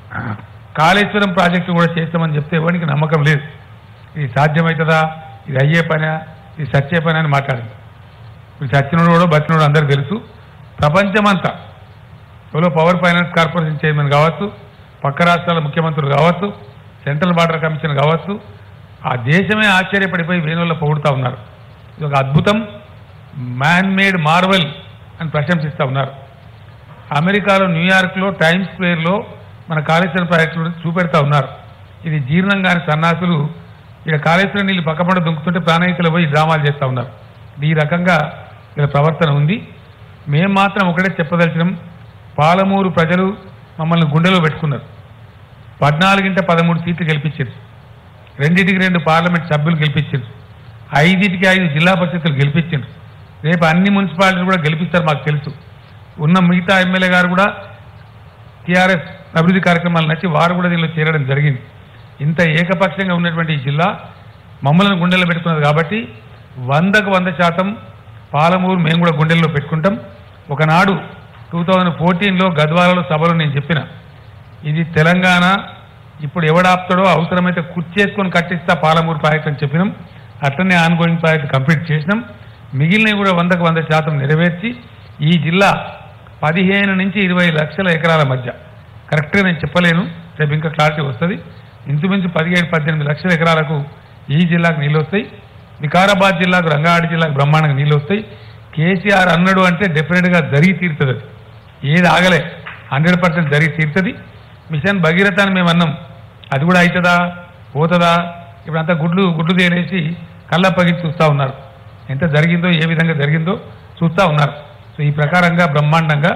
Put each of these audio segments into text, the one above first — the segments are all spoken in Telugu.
కాళేశ్వరం ప్రాజెక్టు కూడా చేస్తామని చెప్తే ఎవరికి నమ్మకం లేదు ఇది సాధ్యమవుతుందా ఇది అయ్యే పనా ఇది సచ్చే పని అని మాట్లాడింది ఇప్పుడు సచ్చినోడు కూడా బతినోడు అందరికీ తెలుసు ప్రపంచమంతా ఎవరో పవర్ ఫైనాన్స్ కార్పొరేషన్ చైర్మన్ కావచ్చు పక్క రాష్ట్రాల ముఖ్యమంత్రులు కావచ్చు సెంట్రల్ బార్డర్ కమిషన్ కావచ్చు ఆ దేశమే ఆశ్చర్యపడిపోయి వేణువుల్లో పొగుడుతూ ఉన్నారు ఇది ఒక అద్భుతం మ్యాన్ మేడ్ మార్వెల్ అని ప్రశంసిస్తూ ఉన్నారు అమెరికాలో న్యూయార్క్లో టైమ్స్ స్క్వేర్లో మన కాళేశ్వరం ప్రాజెక్టు చూపెడతా ఉన్నారు ఇది జీర్ణం కాని సన్నాసులు ఇక్కడ కాళేశ్వరం నీళ్ళు పక్కపంట దుంకుతుంటే ప్రాణహితులు పోయి డ్రామాలు చేస్తూ ఉన్నారు ఈ రకంగా ఇక్కడ ప్రవర్తన ఉంది మేము మాత్రం ఒకటే చెప్పదలిచినాం పాలమూరు ప్రజలు మమ్మల్ని గుండెలో పెట్టుకున్నారు పద్నాలుగింట పదమూడు సీట్లు గెలిపించారు రెండింటికి రెండు పార్లమెంట్ సభ్యులు గెలిపించారు ఐదింటికి ఐదు జిల్లా పరిషత్తులు గెలిపించారు రేపు అన్ని మున్సిపాలిటీలు కూడా గెలిపిస్తారు మాకు తెలుసు ఉన్న మిగతా ఎమ్మెల్యే గారు కూడా టీఆర్ఎస్ అభివృద్ధి కార్యక్రమాలు నచ్చి వారు కూడా దీనిలో చేరడం జరిగింది ఇంత ఏకపక్షంగా ఉన్నటువంటి ఈ జిల్లా మమ్మల్ని గుండెల్లో పెట్టుకున్నది కాబట్టి వందకు వంద శాతం పాలమూరు మేము కూడా గుండెల్లో పెట్టుకుంటాం ఒకనాడు టూ థౌజండ్ ఫోర్టీన్లో గద్వాలలో సభలో నేను చెప్పిన ఇది తెలంగాణ ఇప్పుడు ఎవడాపుతాడో అవసరమైతే కుర్చేసుకొని కట్టిస్తా పాలమూరు ప్రాజెక్ట్ అని చెప్పినాం అట్లనే ఆన్గోయింగ్ ప్రాజెక్ట్ కంప్లీట్ చేసినాం మిగిలినవి కూడా వందకు వంద శాతం నెరవేర్చి ఈ జిల్లా పదిహేను నుంచి ఇరవై లక్షల ఎకరాల మధ్య కరెక్ట్గా నేను చెప్పలేను రేపు ఇంకా క్లారిటీ వస్తుంది ఇంచుమించు పదిహేడు పద్దెనిమిది లక్షల ఎకరాలకు ఈ జిల్లాకు నీళ్ళు వస్తాయి వికారాబాద్ జిల్లాకు రంగారెడ్డి జిల్లాకు బ్రహ్మాండంగా నీళ్ళు వస్తాయి కేసీఆర్ అన్నాడు అంటే డెఫినెట్గా జరిగి తీరుతుంది అది ఏది ఆగలే హండ్రెడ్ పర్సెంట్ జరిగి తీరుతుంది మిషన్ భగీరథ అని మేము అన్నాం అది కూడా అవుతుందా పోతుందా ఇప్పుడు అంతా గుడ్లు గుడ్లు తేలేసి కళ్ళప్పగిచ్చి చూస్తూ ఉన్నారు ఎంత జరిగిందో ఏ విధంగా జరిగిందో చూస్తూ ఉన్నారు సో ఈ ప్రకారంగా బ్రహ్మాండంగా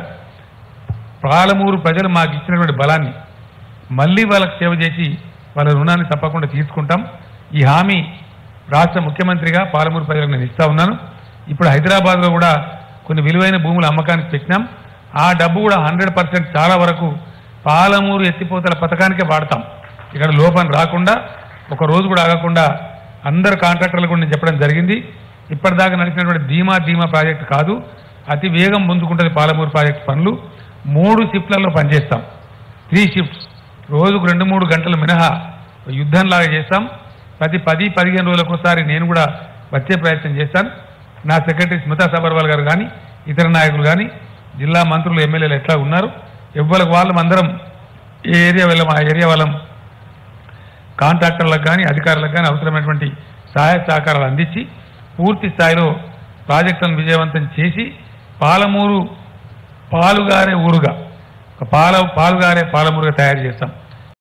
పాలమూరు ప్రజలు మాకు ఇచ్చినటువంటి బలాన్ని మళ్ళీ వాళ్ళకి సేవ చేసి వాళ్ళ రుణాన్ని తప్పకుండా తీసుకుంటాం ఈ హామీ రాష్ట్ర ముఖ్యమంత్రిగా పాలమూరు ప్రజలకు నేను ఇస్తా ఉన్నాను ఇప్పుడు హైదరాబాద్లో కూడా కొన్ని విలువైన భూముల అమ్మకానికి పెట్టినాం ఆ డబ్బు కూడా హండ్రెడ్ పర్సెంట్ చాలా వరకు పాలమూరు ఎత్తిపోతల పథకానికే వాడతాం ఇక్కడ లోపం రాకుండా ఒక రోజు కూడా ఆగకుండా అందరు కాంట్రాక్టర్లకు కూడా నేను చెప్పడం జరిగింది ఇప్పటిదాకా నడిచినటువంటి ధీమా ధీమా ప్రాజెక్టు కాదు అతి వేగం ముందుకుంటుంది పాలమూరు ప్రాజెక్టు పనులు మూడు షిఫ్ట్లలో పనిచేస్తాం త్రీ షిఫ్ట్స్ రోజుకు రెండు మూడు గంటలు మినహా యుద్ధంలాగా చేస్తాం ప్రతి పది పదిహేను రోజులకు ఒకసారి నేను కూడా వచ్చే ప్రయత్నం చేస్తాను నా సెక్రటరీ స్మితా సబర్వాల్ గారు కానీ ఇతర నాయకులు కానీ జిల్లా మంత్రులు ఎమ్మెల్యేలు ఎట్లా ఉన్నారు ఎవ్వరికి వాళ్ళం అందరం ఏ ఏరియా వెళ్ళం ఆ ఏరియా వాళ్ళం కాంట్రాక్టర్లకు కానీ అధికారులకు కానీ అవసరమైనటువంటి సహాయ సహకారాలు అందించి పూర్తి స్థాయిలో ప్రాజెక్టులను విజయవంతం చేసి పాలమూరు పాలుగారే ఊరుగా ఒక పాల పాలుగారే పాలమూరుగా తయారు చేస్తాం